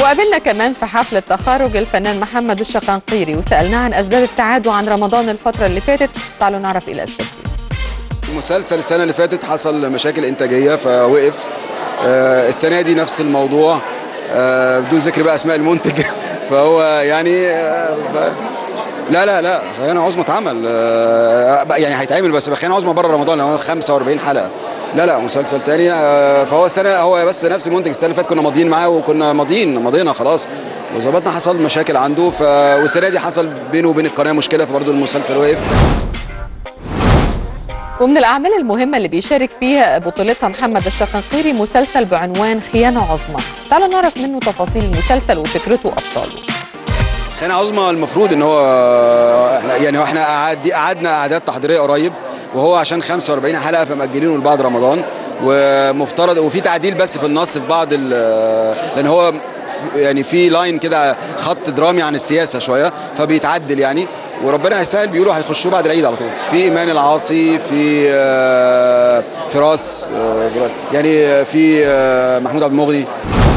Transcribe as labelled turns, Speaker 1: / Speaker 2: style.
Speaker 1: وقابلنا كمان في حفل التخرج الفنان محمد الشقنقيري وسألناه عن أسباب ابتعاده عن رمضان الفترة اللي فاتت تعالوا نعرف إيه الأسباب دي
Speaker 2: المسلسل السنة اللي فاتت حصل مشاكل إنتاجية فوقف آه، السنة دي نفس الموضوع آه، بدون ذكر بقى أسماء المنتج فهو يعني آه، ف... لا لا لا خيانة عظمى اتعمل آه، بقى يعني هيتعمل بس خيانة عظمى بره رمضان لأن هو 45 حلقة لا لا مسلسل تاني آه، فهو السنة هو بس نفس المنتج السنة اللي فاتت كنا ماضيين معاه وكنا ماضيين ماضينا خلاص وظبطنا حصل مشاكل عنده ف... والسنة دي حصل بينه وبين القناة مشكلة فبرضه المسلسل وقف
Speaker 1: ومن الأعمال المهمة اللي بيشارك فيها بطولتها محمد الشقنقيري مسلسل بعنوان خيانة عظمى تعالوا نعرف منه تفاصيل المسلسل وفكرته وأبطاله
Speaker 2: خيانة عظمى المفروض ان هو احنا يعني هو احنا قعد قعدنا قعدات تحضيريه قريب وهو عشان 45 حلقه فمأجلينه لبعد رمضان ومفترض وفي تعديل بس في النص في بعض ال- لان هو في- يعني في لاين كده خط درامي عن السياسه شويه فبيتعدل يعني وربنا هيسهل بيقولوا هيخشوه بعد العيد على طول في ايمان العاصي في آه، فراس آه، يعني في آه، محمود عبد المغني